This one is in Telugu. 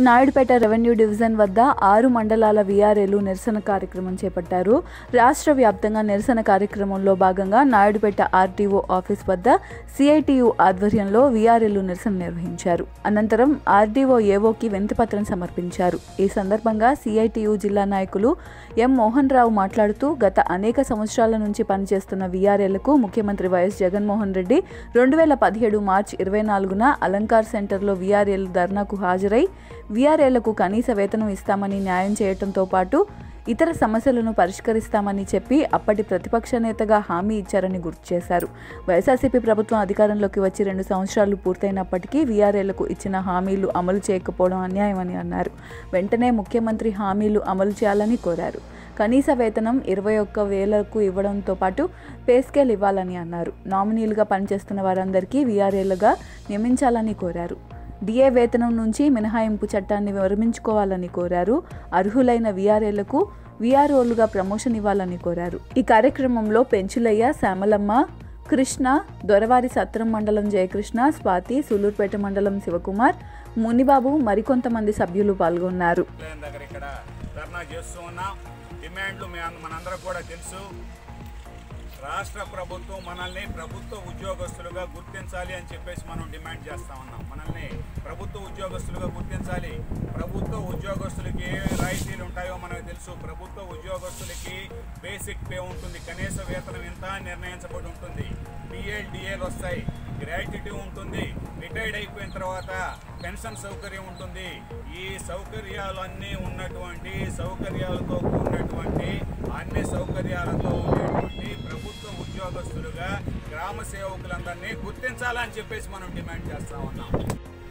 నాయుడుపేట రెవెన్యూ డివిజన్ వద్ద ఆరు మండలాల వీఆర్ఏలు నిరసన కార్యక్రమం చేపట్టారు రాష్ట్ర వ్యాప్తంగా నిరసన కార్యక్రమంలో భాగంగా నాయుడుపేట ఆర్టీఓ ఆఫీస్ వద్ద సిఐటియు ఆధ్వర్యంలో వీఆర్ఏలు నిరసన నిర్వహించారు అనంతరం ఆర్డీఓ ఏవోకి వినతిపత్రం సమర్పించారు ఈ సందర్భంగా సిఐటియు జిల్లా నాయకులు ఎం మోహన్ రావు మాట్లాడుతూ గత అనేక సంవత్సరాల నుంచి పనిచేస్తున్న వీఆర్ఏలకు ముఖ్యమంత్రి వైఎస్ జగన్మోహన్ రెడ్డి రెండు వేల పదిహేడు మార్చి ఇరవై నాలుగున అలంకార్ సెంటర్లో వీఆర్ఏలు ధర్నాకు హాజరై వీఆర్ఏలకు కనీస వేతనం ఇస్తామని న్యాయం చేయడంతో పాటు ఇతర సమస్యలను పరిష్కరిస్తామని చెప్పి అప్పటి ప్రతిపక్ష నేతగా హామీ ఇచ్చారని గుర్తు చేశారు వైఎస్ఆర్సీపీ ప్రభుత్వం అధికారంలోకి వచ్చి రెండు సంవత్సరాలు పూర్తయినప్పటికీ వీఆర్ఏలకు ఇచ్చిన హామీలు అమలు చేయకపోవడం అన్యాయమని అన్నారు వెంటనే ముఖ్యమంత్రి హామీలు అమలు చేయాలని కోరారు కనీస వేతనం ఇరవై ఒక్క వేలకు ఇవ్వడంతో పాటు పే స్కేల్ ఇవ్వాలని అన్నారు నామినీలుగా పనిచేస్తున్న వారందరికీ వీఆర్ఏలుగా నియమించాలని కోరారు డిఏ వేతనం నుంచి మినహాయింపు చట్టాన్ని విరమించుకోవాలని కోరారు అర్హులైన వీఆర్ఏలకు వీఆర్ఓలుగా ప్రమోషన్ ఇవ్వాలని కోరారు ఈ కార్యక్రమంలో పెంచులయ్య శ్యామలమ్మ కృష్ణ దొరవారి సత్రం మండలం జయకృష్ణ స్వాతి సూలూరుపేట మండలం శివకుమార్ మునిబాబు మరికొంతమంది సభ్యులు పాల్గొన్నారు లైన్ దగ్గర ఇక్కడ ధర్నా చేస్తూ ఉన్నాం డిమాండ్లు మీ అన్- మనందరం కూడా తెలుసు రాష్ట్ర ప్రభుత్వం మనల్ని ప్రభుత్వ ఉద్యోగస్తులుగా గుర్తించాలి అని చెప్పేసి మనం డిమాండ్ చేస్తా ఉన్నాం మనల్ని ప్రభుత్వ ఉద్యోగస్తులుగా గుర్తించాలి ప్రభుత్వ ఉద్యోగస్తులకి ఏ రాయితీలు ఉంటాయో మనకు తెలుసు ప్రభుత్వ ఉద్యోగస్తులకి బేసిక్ పే ఉంటుంది కనీస వేతనం ఎంత అని నిర్ణయించబడి ఉంటుంది పిఎల్ డిఏలు వస్తాయి గ్రాట్యుటీ ఉంటుంది రిటైర్డ్ అయిపోయిన తర్వాత పెన్షన్ సౌకర్యం ఉంటుంది ఈ సౌకర్యాలన్నీ ఉన్నటువంటి సౌకర్యాలతో కూడినటువంటి అన్ని సౌకర్యాలతో ఉండేటువంటి ప్రభుత్వ ఉద్యోగస్తులుగా గ్రామ సేవకులందరినీ గుర్తించాలని చెప్పేసి మనం డిమాండ్ చేస్తా ఉన్నాం